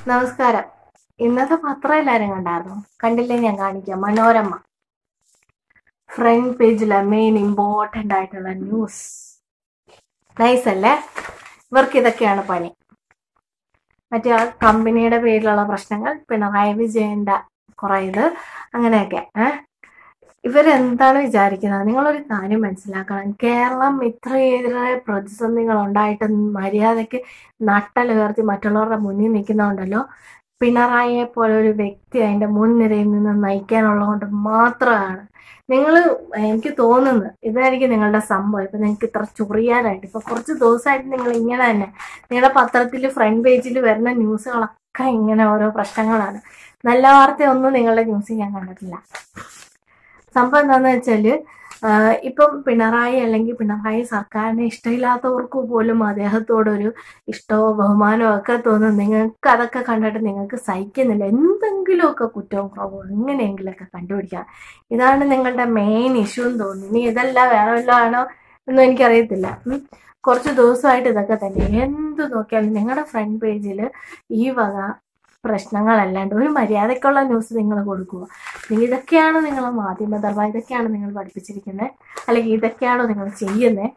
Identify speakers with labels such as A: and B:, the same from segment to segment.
A: നമസ്കാരം ഇന്നത്തെ പത്രം എല്ലാരും കണ്ടായിരുന്നു കണ്ടില്ലേ ഞാൻ കാണിക്കാം മനോരമ ഫ്രണ്ട് പേജിലെ മെയിൻ ഇമ്പോർട്ടൻ്റ് ആയിട്ടുള്ള ന്യൂസ് നൈസ് അല്ലേ ഇവർക്ക് ഇതൊക്കെയാണ് പണി മറ്റേ ആ കമ്പനിയുടെ പേരിലുള്ള പ്രശ്നങ്ങൾ പിണറായി വിജയന്റെ കുറെ ഇത് അങ്ങനെയൊക്കെ ഏഹ് ഇവരെന്താണ് വിചാരിക്കുന്നത് നിങ്ങളൊരു കാര്യം മനസ്സിലാക്കണം കേരളം ഇത്രയേറെ പ്രതിസന്ധികൾ ഉണ്ടായിട്ട് മര്യാദയ്ക്ക് നട്ടലുയർത്തി മറ്റുള്ളവരുടെ മുന്നിൽ നിൽക്കുന്നുണ്ടല്ലോ പിണറായിയെ പോലെ ഒരു വ്യക്തി അതിന്റെ മുൻനിരയിൽ നിന്ന് നയിക്കാനുള്ളത് കൊണ്ട് മാത്രമാണ് നിങ്ങൾ എനിക്ക് തോന്നുന്നത് ഇതായിരിക്കും നിങ്ങളുടെ സംഭവം ഇപ്പൊ നിങ്ങൾക്ക് ഇത്ര ചൊറിയാനായിട്ട് ഇപ്പൊ കുറച്ച് ദിവസമായിട്ട് നിങ്ങൾ ഇങ്ങനെ തന്നെ നിങ്ങളുടെ പത്രത്തിൽ ഫ്രണ്ട് പേജിൽ വരുന്ന ന്യൂസുകളൊക്കെ ഇങ്ങനെ ഓരോ പ്രശ്നങ്ങളാണ് നല്ല വാർത്തയൊന്നും നിങ്ങളുടെ ന്യൂസിൽ ഞാൻ കണ്ടിട്ടില്ല സംഭവം എന്താന്ന് വെച്ചാല് ആഹ് ഇപ്പം പിണറായി അല്ലെങ്കിൽ പിണറായി സർക്കാരിനെ ഇഷ്ടമില്ലാത്തവർക്ക് പോലും അദ്ദേഹത്തോടൊരു ഇഷ്ടമോ ബഹുമാനമോ ഒക്കെ തോന്നും നിങ്ങൾക്ക് അതൊക്കെ കണ്ടിട്ട് നിങ്ങൾക്ക് സഹിക്കുന്നില്ല എന്തെങ്കിലുമൊക്കെ കുറ്റവും കുറവോ എങ്ങനെയെങ്കിലുമൊക്കെ കണ്ടുപിടിക്കാം ഇതാണ് നിങ്ങളുടെ മെയിൻ ഇഷ്യൂ എന്ന് തോന്നുന്നു ഇനി ഇതല്ല വേറെ വല്ലതും ആണോ എന്നും എനിക്കറിയത്തില്ല ഉം. കുറച്ച് ദിവസമായിട്ട് ഇതൊക്കെ തന്നെ എന്ത് നോക്കിയാലും നിങ്ങളുടെ ഫ്രണ്ട് പേജിൽ ഈ വക പ്രശ്നങ്ങളല്ലാണ്ട് ഒരു മര്യാദക്കുള്ള ന്യൂസ് നിങ്ങൾ കൊടുക്കുക നിങ്ങൾ ഇതൊക്കെയാണ് നിങ്ങൾ മാധ്യമധർമ്മ ഇതൊക്കെയാണ് നിങ്ങൾ പഠിപ്പിച്ചിരിക്കുന്നത് അല്ലെങ്കിൽ ഇതൊക്കെയാണോ നിങ്ങൾ ചെയ്യുന്നത്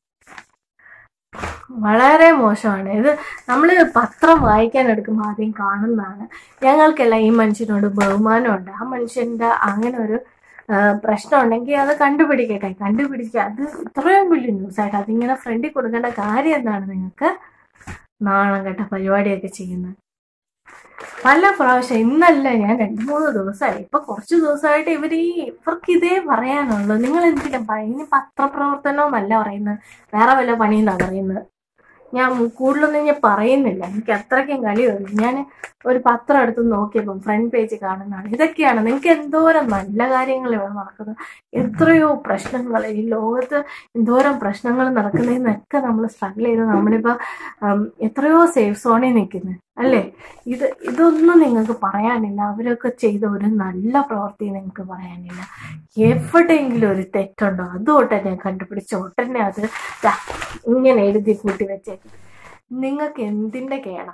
A: വളരെ മോശമാണ് ഇത് നമ്മൾ പത്രം വായിക്കാൻ എടുക്കുമ്പോൾ ആദ്യം കാണുന്നതാണ് ഞങ്ങൾക്കെല്ലാം ഈ മനുഷ്യനോട് ബഹുമാനമുണ്ട് ആ മനുഷ്യന്റെ അങ്ങനെ ഒരു ആ, പ്രശ്നം ഉണ്ടെങ്കിൽ അത് കണ്ടുപിടിക്കട്ടെ കണ്ടുപിടിക്കുക അത് ഇത്രയും വലിയ ന്യൂസായിട്ട് അതിങ്ങനെ ഫ്രണ്ടിൽ കൊടുക്കേണ്ട കാര്യം എന്താണ് നിങ്ങൾക്ക് നാണം കെട്ട പരിപാടിയൊക്കെ ചെയ്യുന്നത് പല പ്രാവശ്യം ഇന്നല്ല ഞാൻ രണ്ട് മൂന്ന് ദിവസമായി ഇപ്പൊ കുറച്ച് ദിവസമായിട്ട് ഇവർ ഈ ഇവർക്ക് ഇതേ പറയാനുള്ളൂ നിങ്ങൾ എന്തിനാ പറയും ഇനി പത്രപ്രവർത്തനമെന്നല്ല പറയുന്നത് വേറെ വല്ല പണിയെന്നാ പറയുന്നത് ഞാൻ കൂടുതലൊന്നും ഞാൻ പറയുന്നില്ല എനിക്ക് അത്രയ്ക്കും കളി വരും ഞാൻ ഒരു പത്രം എടുത്ത് നോക്കിയപ്പം ഫ്രണ്ട് പേജ് കാണുന്നതാണ് ഇതൊക്കെയാണ് നിങ്ങൾക്ക് എന്തോരം നല്ല കാര്യങ്ങൾ ഇവിടെ നടക്കുന്നത് എത്രയോ പ്രശ്നങ്ങൾ ഈ ലോകത്ത് എന്തോരം പ്രശ്നങ്ങൾ നടക്കുന്നതെന്നൊക്കെ നമ്മൾ സ്ട്രഗിൾ ചെയ്ത് നമ്മളിപ്പോ ഉം, എത്രയോ സേഫ് സോണിൽ നിൽക്കുന്നത് അല്ലേ ഇത് ഇതൊന്നും നിങ്ങൾക്ക് പറയാനില്ല അവരൊക്കെ ചെയ്ത ഒരു നല്ല പ്രവൃത്തി നിങ്ങൾക്ക് പറയാനില്ല എവിടെയെങ്കിലും ഒരു തെറ്റുണ്ടോ അത് ഉടനെ കണ്ടുപിടിച്ച ഉടനെ അത് ദാ ഇങ്ങനെ എഴുതി കൂട്ടി വെച്ചേക്കും നിങ്ങൾക്ക് എന്തിന്റെ കേടാ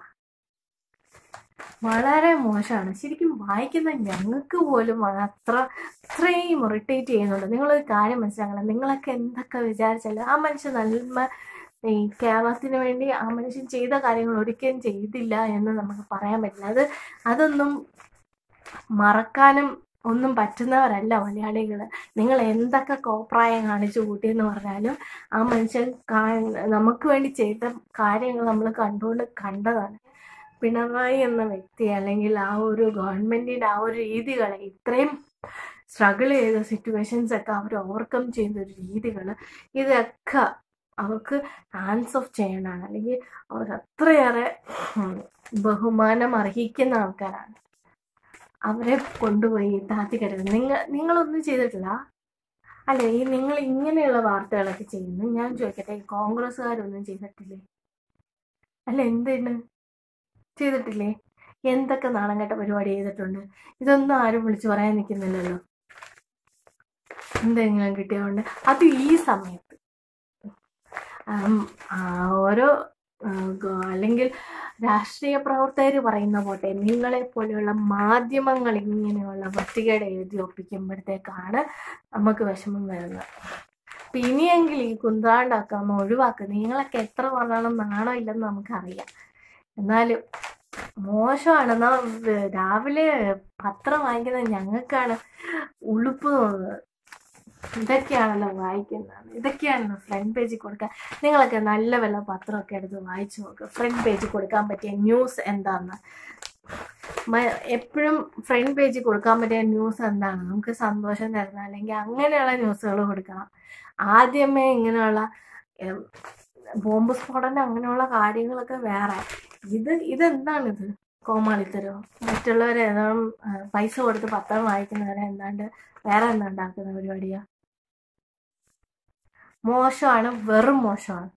A: വളരെ മോശമാണ് ശരിക്കും വായിക്കുന്ന ഞങ്ങൾക്ക് പോലും അത് അത്ര അത്രയും ഇറിറ്റേറ്റ് ചെയ്യുന്നുണ്ട് നിങ്ങളൊരു കാര്യം മനസ്സിലാക്കണം നിങ്ങളൊക്കെ എന്തൊക്കെ വിചാരിച്ചാലും ആ മനുഷ്യൻ നല്ല ഈ കേരളത്തിന് വേണ്ടി ആ മനുഷ്യൻ ചെയ്ത കാര്യങ്ങൾ ഒരിക്കലും ചെയ്തില്ല എന്ന് നമുക്ക് പറയാൻ പറ്റില്ല അത് അതൊന്നും മറക്കാനും ഒന്നും പറ്റുന്നവരല്ല മലയാളികൾ നിങ്ങൾ എന്തൊക്കെ കോപ്രായം കാണിച്ചു കൂട്ടിയെന്ന് പറഞ്ഞാലും ആ മനുഷ്യൻ കാ- നമുക്ക് വേണ്ടി ചെയ്ത കാര്യങ്ങൾ നമ്മൾ കണ്ടുകൊണ്ട് കണ്ടതാണ് പിണറായി എന്ന വ്യക്തി അല്ലെങ്കിൽ ആ ഒരു ഗവൺമെന്റിന്റെ ആ ഒരു രീതികളെ ഇത്രയും സ്ട്രഗിൾ ചെയ്ത സിറ്റുവേഷൻസ് ഒക്കെ അവർ ഓവർകം ചെയ്യുന്ന ഒരു രീതികൾ ഇതൊക്കെ അവർക്ക് ഹാൻഡ്സ് ഓഫ് ചെയ്യണതാണ് അല്ലെങ്കിൽ അവർ അത്രയേറെ ഉം, ബഹുമാനം അർഹിക്കുന്ന ആൾക്കാരാണ് അവരെ കൊണ്ടുപോയി താത്തിക്കരുത് നിങ്ങൾ നിങ്ങളൊന്നും ചെയ്തിട്ടില്ല അല്ലെ ഈ നിങ്ങൾ ഇങ്ങനെയുള്ള വാർത്തകളൊക്കെ ചെയ്യുന്നു ഞാൻ ചോദിക്കട്ടെ ഈ കോൺഗ്രസ്സുകാരൊന്നും ചെയ്തിട്ടില്ലേ അല്ല എന്തിന് ചെയ്തിട്ടില്ലേ എന്തൊക്കെ നാണം കെട്ട പരിപാടി ചെയ്തിട്ടുണ്ട് ഇതൊന്നും ആരും വിളിച്ചു പറയാൻ നിൽക്കുന്നില്ലല്ലോ എന്തെങ്കിലും കിട്ടിയതുകൊണ്ട് അത് ഈ സമയത്ത് ആം, ആ, ഓരോ ആ, ഗ- അല്ലെങ്കിൽ രാഷ്ട്രീയ പ്രവർത്തകർ പറയുന്ന പോട്ടെ നിങ്ങളെ പോലെയുള്ള മാധ്യമങ്ങൾ ഇങ്ങനെയുള്ള വൃത്തികേട് എഴുതി ഒപ്പിക്കുമ്പോഴത്തേക്കാണ് നമുക്ക് വിഷമം വരുന്നത് അപ്പൊ ഇനിയെങ്കിൽ ഈ കുന്താണ്ടൊക്കെ ഒന്ന് ഒഴിവാക്കുക നിങ്ങളൊക്കെ എത്ര പറഞ്ഞാലും നാണോ ഇല്ലെന്ന് നമുക്കറിയാം എന്നാലും മോശമാണ് നാ വ- രാവിലെ പത്രം വാങ്ങിക്കുന്ന ഞങ്ങൾക്കാണ് ഉളുപ്പ് തോന്നുന്നത് ഇതൊക്കെയാണല്ലോ വായിക്കുന്നത് ഇതൊക്കെയാണല്ലോ ഫ്രണ്ട് പേജിൽ കൊടുക്കാൻ നിങ്ങളൊക്കെ നല്ല വല്ല പത്രമൊക്കെ എടുത്ത് വായിച്ചു നോക്കുക ഫ്രണ്ട് പേജിൽ കൊടുക്കാൻ പറ്റിയ ന്യൂസ് എന്താന്ന് എപ്പോഴും ഫ്രണ്ട് പേജിൽ കൊടുക്കാൻ പറ്റിയ ന്യൂസ് എന്താണ് നമുക്ക് സന്തോഷം തരുന്ന അല്ലെങ്കിൽ അങ്ങനെയുള്ള ന്യൂസുകൾ കൊടുക്കണം ആദ്യമേ ഇങ്ങനെയുള്ള ഉം, ബോംബ് സ്ഫോടനം അങ്ങനെയുള്ള കാര്യങ്ങളൊക്കെ വേറെ ഇത് ഇതെന്താണിത് കോമാളിത്തരോ മറ്റുള്ളവരെ ഏതാണ്ട് പൈസ കൊടുത്ത് പത്രം വായിക്കുന്നവരെ എന്താണ്ട് വേറെ എന്താ ഉണ്ടാക്കുന്ന പരിപാടിയാ മോശമാണ് വെറും മോശമാണ്